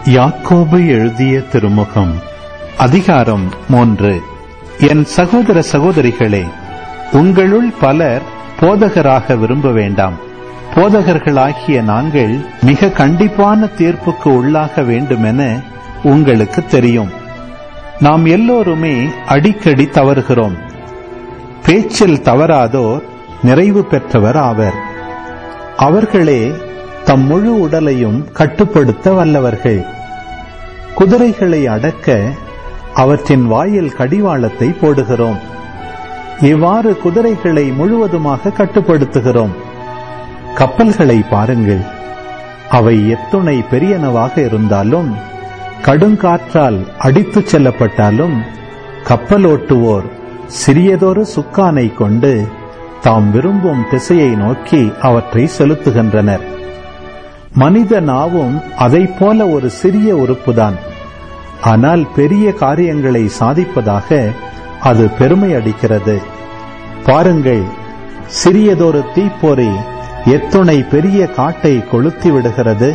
யாக்கோபு எழுதிய திருமுகம் அதிகாரம் மூன்று என் சகோதர சகோதரிகளே உங்களுள் பலர் போதகராக விரும்ப வேண்டாம் போதகர்களாகிய நாங்கள் மிக கண்டிப்பான தீர்ப்புக்கு உள்ளாக வேண்டுமென உங்களுக்கு தெரியும் நாம் எல்லோருமே அடிக்கடி தவறுகிறோம் பேச்சில் தவறாதோர் நிறைவு பெற்றவர் ஆவர் அவர்களே தம் முழு உடலையும் கட்டுப்படுத்த வல்லவர்கள் குதிரைகளை அடக்க அவற்றின் வாயில் கடிவாளத்தை போடுகிறோம் இவ்வாறு குதிரைகளை முழுவதுமாக கட்டுப்படுத்துகிறோம் கப்பல்களை பாருங்கள் அவை எத்துணை பெரியனவாக இருந்தாலும் கடுங்காற்றால் அடித்துச் செல்லப்பட்டாலும் கப்பலோட்டுவோர் சிறியதொரு சுக்கானை கொண்டு தாம் விரும்பும் திசையை நோக்கி அவற்றை செலுத்துகின்றனர் மனித நாவும் அதைப் போல ஒரு சிறிய உறுப்புதான் ஆனால் பெரிய காரியங்களை சாதிப்பதாக அது பெருமை அடிக்கிறது பாருங்கள் சிறியதொரு தீப்பொறி எத்துணை பெரிய காட்டை கொளுத்தி விடுகிறது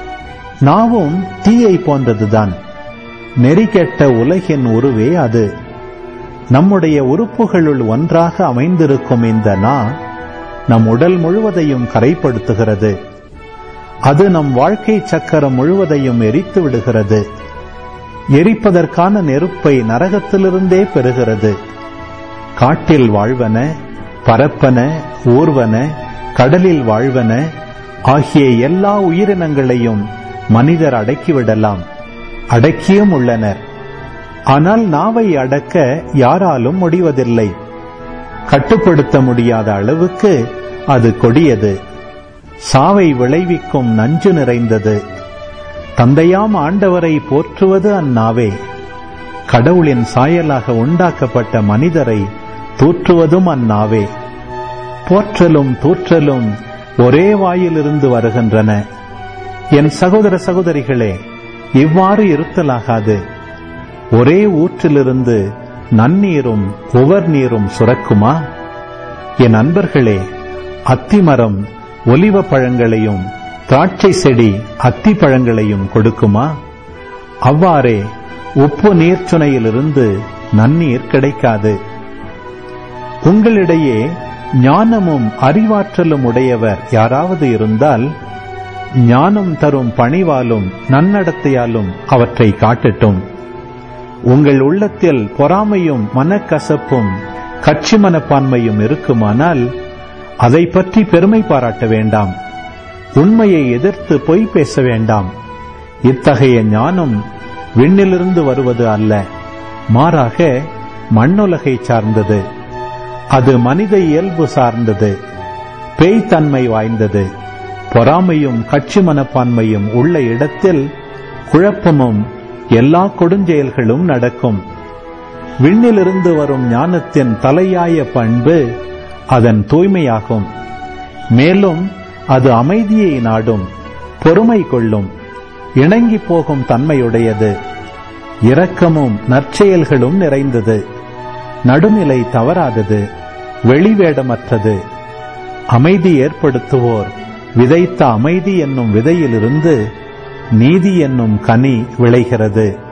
நாவும் தீயை போன்றதுதான் நெறிகெட்ட உலகின் உருவே அது நம்முடைய உறுப்புகளுள் ஒன்றாக அமைந்திருக்கும் இந்த நா நம் உடல் முழுவதையும் கரைப்படுத்துகிறது அது நம் வாழ்க்கை சக்கரம் முழுவதையும் எரித்து விடுகிறது எரிப்பதற்கான நெருப்பை நரகத்திலிருந்தே பெறுகிறது காட்டில் வாழ்வன பரப்பன ஊர்வன கடலில் வாழ்வன ஆகிய எல்லா உயிரினங்களையும் மனிதர் அடக்கிவிடலாம் அடக்கியும் உள்ளனர் ஆனால் நாவை அடக்க யாராலும் முடிவதில்லை கட்டுப்படுத்த முடியாத அளவுக்கு அது கொடியது சாவை விளைவிக்கும் நஞ்சு நிறைந்தது தந்தையாம் ஆண்டவரை போற்றுவது அந்நாவே கடவுளின் சாயலாக உண்டாக்கப்பட்ட மனிதரை தூற்றுவதும் அந்நாவே போற்றலும் தூற்றலும் ஒரே வாயிலிருந்து வருகின்றன என் சகோதர சகோதரிகளே இவ்வாறு இருத்தலாகாது ஒரே ஊற்றிலிருந்து நன்னீரும் உவர் நீரும் சுரக்குமா என் அன்பர்களே அத்திமரம் ஒலிவ பழங்களையும் திராட்சை செடி அத்தி பழங்களையும் கொடுக்குமா அவ்வாறே உப்பு நீர்ச்சுனையிலிருந்து நன்னீர் கிடைக்காது உங்களிடையே ஞானமும் அறிவாற்றலும் உடையவர் யாராவது இருந்தால் ஞானம் தரும் பணிவாலும் நன்னடத்தையாலும் அவற்றை காட்டட்டும் உங்கள் உள்ளத்தில் பொறாமையும் மனக்கசப்பும் கட்சி மனப்பான்மையும் இருக்குமானால் அதை பற்றி பெருமை பாராட்ட வேண்டாம் உண்மையை எதிர்த்து பொய் பேச வேண்டாம் இத்தகைய ஞானம் விண்ணிலிருந்து வருவது அல்ல மாறாக மண்ணுலகை சார்ந்தது அது மனித இயல்பு சார்ந்தது பேய்த்தன்மை வாய்ந்தது பொறாமையும் கட்சி மனப்பான்மையும் உள்ள இடத்தில் குழப்பமும் எல்லா கொடுஞ்செயல்களும் நடக்கும் விண்ணிலிருந்து வரும் ஞானத்தின் தலையாய பண்பு அதன் தூய்மையாகும் மேலும் அது அமைதியை நாடும் பொறுமை கொள்ளும் இணங்கி போகும் தன்மையுடையது இரக்கமும் நற்செயல்களும் நிறைந்தது நடுநிலை தவறாதது வெளிவேடமற்றது அமைதி ஏற்படுத்துவோர் விதைத்த அமைதி என்னும் விதையிலிருந்து நீதி என்னும் கனி விளைகிறது